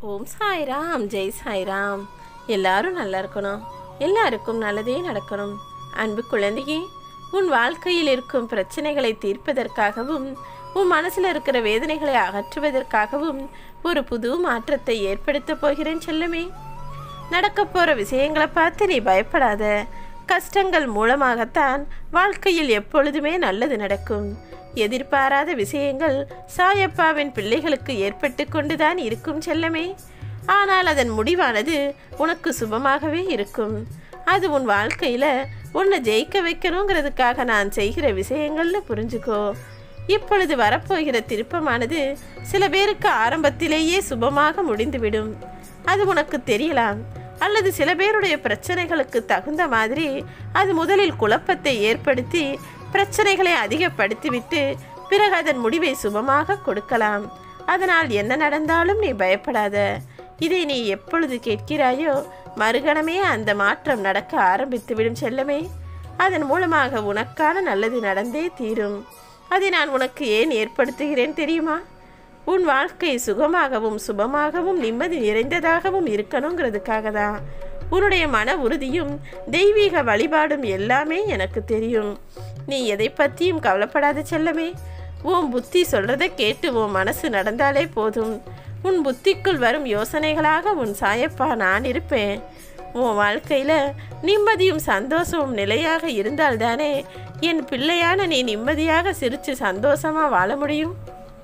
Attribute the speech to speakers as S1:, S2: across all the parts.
S1: ஓம் சாய்ராம் ஜெய் சாய்ராம் எல்லாரும் நல்லா இருக்கணும் எல்லாருக்கும் நல்லதே நடக்கணும் அன்பு குழந்தையே உன் வாழ்க்கையில் இருக்கும் பிரச்சனைகளை தீர்ப்பதற்காகவும் உன் மனசில் இருக்கிற வேதனைகளை அகற்றுவதற்காகவும் ஒரு புது மாற்றத்தை ஏற்படுத்தப் போகிறேன் செல்லமே நடக்கப் போகிற விஷயங்களை பார்த்து நீ பயப்படாத கஷ்டங்கள் மூலமாகத்தான் வாழ்க்கையில் எப்பொழுதுமே நல்லது நடக்கும் எதிர்பாராத விஷயங்கள் சாயப்பாவின் பிள்ளைகளுக்கு ஏற்பட்டு கொண்டுதான் இருக்கும் செல்லமே ஆனால் அதன் முடிவானது உனக்கு சுபமாகவே இருக்கும் அது உன் வாழ்க்கையில் உன்னை ஜெயிக்க வைக்கணுங்கிறதுக்காக நான் செய்கிற விஷயங்கள்னு புரிஞ்சுக்கோ இப்பொழுது வரப்போகிற திருப்பமானது சில பேருக்கு ஆரம்பத்திலேயே சுபமாக முடிந்துவிடும் அது உனக்கு தெரியலாம் அல்லது சில பேருடைய பிரச்சனைகளுக்கு தகுந்த மாதிரி அது முதலில் குழப்பத்தை ஏற்படுத்தி பிரச்சனைகளை அதிகப்படுத்திவிட்டு பிறகு அதன் முடிவை சுபமாக கொடுக்கலாம் அதனால் என்ன நடந்தாலும் நீ பயப்படாத இதை நீ எப்பொழுது கேட்கிறாயோ மறுகணமே அந்த மாற்றம் நடக்க ஆரம்பித்துவிடும் செல்லமே அதன் மூலமாக உனக்கான நல்லது நடந்தே தீரும் அதை நான் உனக்கு ஏன் ஏற்படுத்துகிறேன் தெரியுமா உன் வாழ்க்கை சுகமாகவும் சுபமாகவும் நிம்மதி நிறைந்ததாகவும் இருக்கணுங்கிறதுக்காக தான் உன்னுடைய மன உறுதியும் தெய்வீக வழிபாடும் எல்லாமே எனக்கு தெரியும் நீ எதை பற்றியும் கவலைப்படாத செல்லமே உன் புத்தி சொல்றதை கேட்டு உன் மனசு நடந்தாலே போதும் உன் புத்திக்குள் வரும் யோசனைகளாக உன் சாயப்பா நான் இருப்பேன் உன் வாழ்க்கையில் நிம்மதியும் சந்தோஷமும் நிலையாக இருந்தால்தானே என் பிள்ளையான நீ நிம்மதியாக சிரித்து சந்தோஷமாக வாழ முடியும்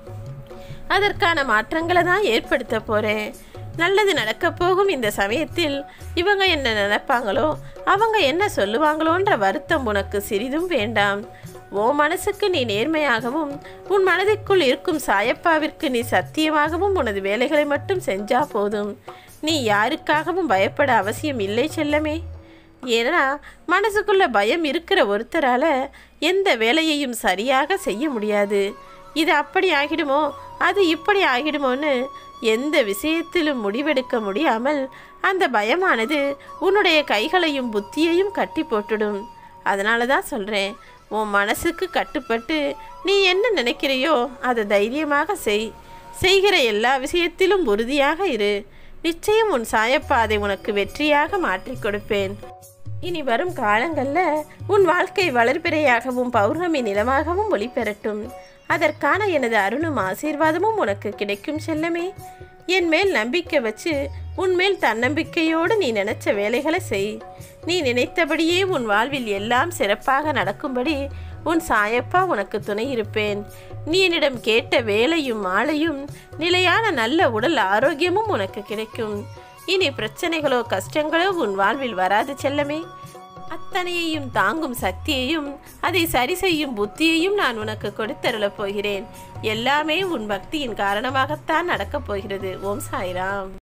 S1: அதற்கான மாற்றங்களை தான் ஏற்படுத்த போகிறேன் நல்லது நடக்க போகும் இந்த சமயத்தில் இவங்க என்ன நினைப்பாங்களோ அவங்க என்ன சொல்லுவாங்களோன்ற வருத்தம் உனக்கு சிறிதும் வேண்டாம் ஓ மனசுக்கு நீ நேர்மையாகவும் உன் மனதிற்குள் இருக்கும் சாயப்பாவிற்கு நீ சத்தியமாகவும் உனது வேலைகளை மட்டும் செஞ்சா போதும் நீ யாருக்காகவும் பயப்பட அவசியம் இல்லை செல்லமே ஏன்னா மனசுக்குள்ள பயம் இருக்கிற ஒருத்தரால எந்த வேலையையும் சரியாக செய்ய முடியாது இது அப்படி ஆகிடுமோ அது இப்படி ஆகிடுமோன்னு எந்த விஷயத்திலும் முடிவெடுக்க முடியாமல் அந்த பயமானது உன்னுடைய கைகளையும் புத்தியையும் கட்டி போட்டுடும் அதனால தான் சொல்கிறேன் உன் மனசுக்கு கட்டுப்பட்டு நீ என்ன நினைக்கிறையோ அதை தைரியமாக செய் செய்கிற எல்லா விஷயத்திலும் உறுதியாக இரு நிச்சயம் உன் சாயப்பா அதை உனக்கு வெற்றியாக மாற்றிக் கொடுப்பேன் இனி வரும் காலங்களில் உன் வாழ்க்கை வளர்பிறையாகவும் பௌர்ணமி நிலமாகவும் ஒளி பெறட்டும் அதற்கான எனது அருளும் ஆசீர்வாதமும் உனக்கு கிடைக்கும் செல்லமே என் மேல் நம்பிக்கை வச்சு உன்மேல் தன்னம்பிக்கையோடு நீ நினைச்ச வேலைகளை செய் நீ நினைத்தபடியே உன் வாழ்வில் எல்லாம் சிறப்பாக நடக்கும்படி உன் சாயப்பா உனக்கு துணை இருப்பேன் நீ என்னிடம் கேட்ட வேலையும் மாலையும் நிலையான நல்ல உடல் ஆரோக்கியமும் உனக்கு கிடைக்கும் இனி பிரச்சனைகளோ கஷ்டங்களோ உன் வாழ்வில் வராது செல்லமே அத்தனையையும் தாங்கும் சக்தியையும் அதை சரி செய்யும் புத்தியையும் நான் உனக்கு கொடுத்தருளப் போகிறேன் எல்லாமே உன் பக்தியின் காரணமாகத்தான் நடக்கப் போகிறது ஓம் சாய்ராம்